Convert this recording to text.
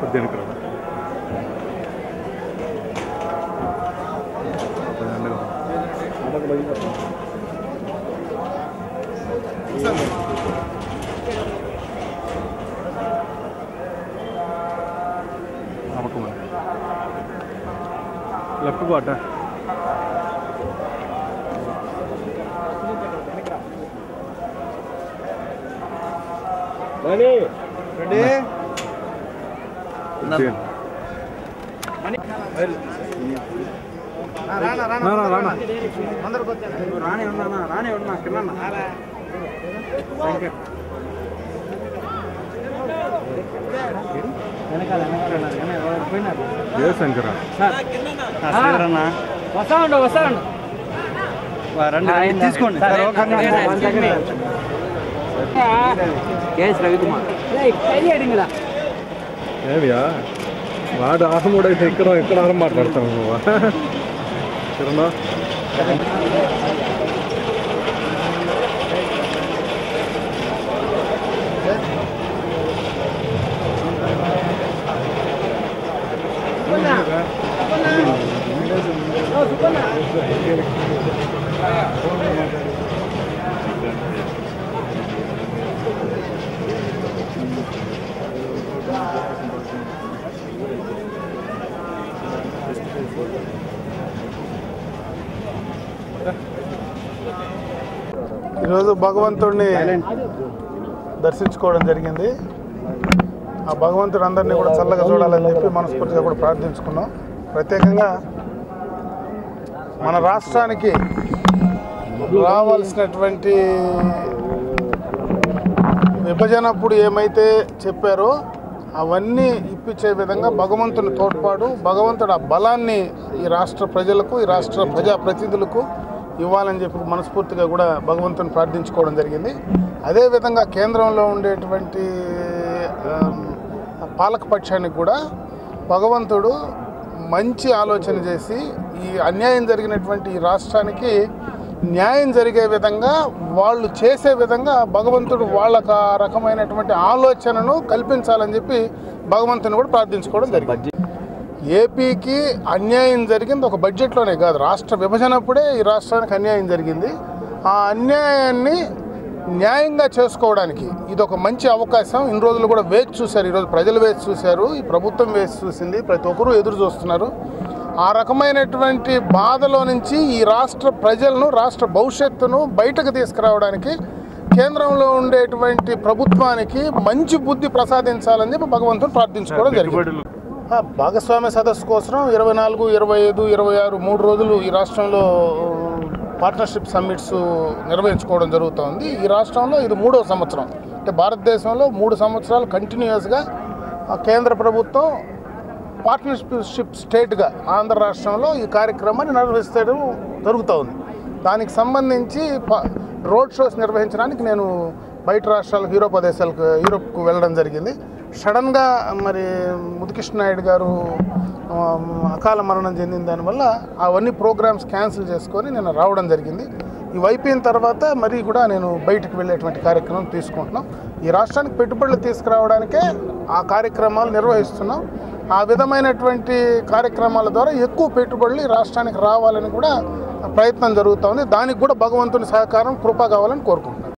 పద్దెనిమిది రా లెఫ్ట్ బాట రానా రానా రానే ఉన్నా రానే ఉన్నా కింద వెనకాల వెనకాల పోయినారు జయశంకర వస్తా ఉండు వస్తా ఉండు రండి రండి, తీసుకోండి సార్, ఒక నిమిషం. కేఎస్ రవికుమార్ అడిగిరా ఏమియా వాడు ఆహముడు అయితే ఇక్కడ ఇక్కడ ఆహం మాట్లాడతావు నువ్వు కిరణా ఈరోజు భగవంతుడిని దర్శించుకోవడం జరిగింది ఆ భగవంతుడు అందరినీ కూడా చల్లగా చూడాలని చెప్పి మనస్ఫూర్తిగా కూడా ప్రార్థించుకున్నాం ప్రత్యేకంగా మన రాష్ట్రానికి రావాల్సినటువంటి విభజనప్పుడు ఏమైతే చెప్పారో అవన్నీ ఇప్పించే విధంగా భగవంతుని తోడ్పాటు భగవంతుడు ఆ బలాన్ని ఈ రాష్ట్ర ప్రజలకు ఈ రాష్ట్ర ప్రజాప్రతినిధులకు ఇవ్వాలని చెప్పి మనస్ఫూర్తిగా కూడా భగవంతుని ప్రార్థించుకోవడం జరిగింది అదేవిధంగా కేంద్రంలో ఉండేటువంటి ఆమ్, పాలకపక్షానికి కూడా భగవంతుడు మంచి ఆలోచన చేసి ఈ అన్యాయం జరిగినటువంటి ఈ రాష్ట్రానికి న్యాయం జరిగే విధంగా వాళ్ళు చేసే విధంగా భగవంతుడు వాళ్ళకు ఆ రకమైనటువంటి ఆలోచనను కల్పించాలని చెప్పి భగవంతుని కూడా ప్రార్థించుకోవడం జరిగింది ఏపీకి అన్యాయం జరిగింది ఒక బడ్జెట్లోనే కాదు రాష్ట్ర విభజనప్పుడే ఈ రాష్ట్రానికి అన్యాయం జరిగింది ఆ అన్యాయాన్ని న్యాయంగా చేసుకోవడానికి ఇది ఒక మంచి అవకాశం ఇన్ని రోజులు కూడా వేచి చూశారు ఈరోజు ప్రజలు వేచి చూశారు ఈ ప్రభుత్వం వేచి చూసింది ప్రతి ఒక్కరూ ఎదురు చూస్తున్నారు ఆ రకమైనటువంటి బాధలో నుంచి ఈ రాష్ట్ర ప్రజలను రాష్ట్ర భవిష్యత్తును బయటకు తీసుకురావడానికి కేంద్రంలో ఉండేటువంటి ప్రభుత్వానికి మంచి బుద్ధి ప్రసాదించాలని చెప్పి భగవంతుని ప్రార్థించుకోవడం జరిగింది ఆ, భాగస్వామ్య సదస్సు కోసం ఇరవై నాలుగు ఇరవై ఐదు ఇరవై ఆరు మూడు రోజులు ఈ రాష్ట్రంలో పార్ట్నర్షిప్ సమ్మిట్స్ నిర్వహించుకోవడం జరుగుతోంది ఈ రాష్ట్రంలో ఇది మూడో సంవత్సరం అంటే భారతదేశంలో మూడు సంవత్సరాలు కంటిన్యూస్గా కేంద్ర ప్రభుత్వం పార్ట్నర్షిప్ స్టేట్గా ఆంధ్ర రాష్ట్రంలో ఈ కార్యక్రమాన్ని నిర్వహిస్తడం జరుగుతూ ఉంది దానికి సంబంధించి ప- రోడ్ షోస్ నిర్వహించడానికి నేను బయట రాష్ట్రాలకు యూరోప్ దేశాలకు యూరోప్కు వెళ్ళడం జరిగింది సడన్గా మరి ముదికృష్ణ నాయుడు గారు ఆ, అకాల మరణం చెందిన దానివల్ల అవన్నీ ప్రోగ్రామ్స్ క్యాన్సిల్ చేసుకొని నేను రావడం జరిగింది ఇవి అయిపోయిన తర్వాత మరీ కూడా నేను బయటకు వెళ్ళేటువంటి కార్యక్రమం తీసుకుంటున్నాం ఈ రాష్ట్రానికి పెట్టుబడులు తీసుకురావడానికే ఆ కార్యక్రమాలు నిర్వహిస్తున్నాం ఆ విధమైనటువంటి కార్యక్రమాల ద్వారా ఎక్కువ పెట్టుబడులు ఈ రాష్ట్రానికి రావాలని కూడా ప్రయత్నం జరుగుతోంది దానికి కూడా భగవంతుని సహకారం కృప కావాలని కోరుకుంటున్నాను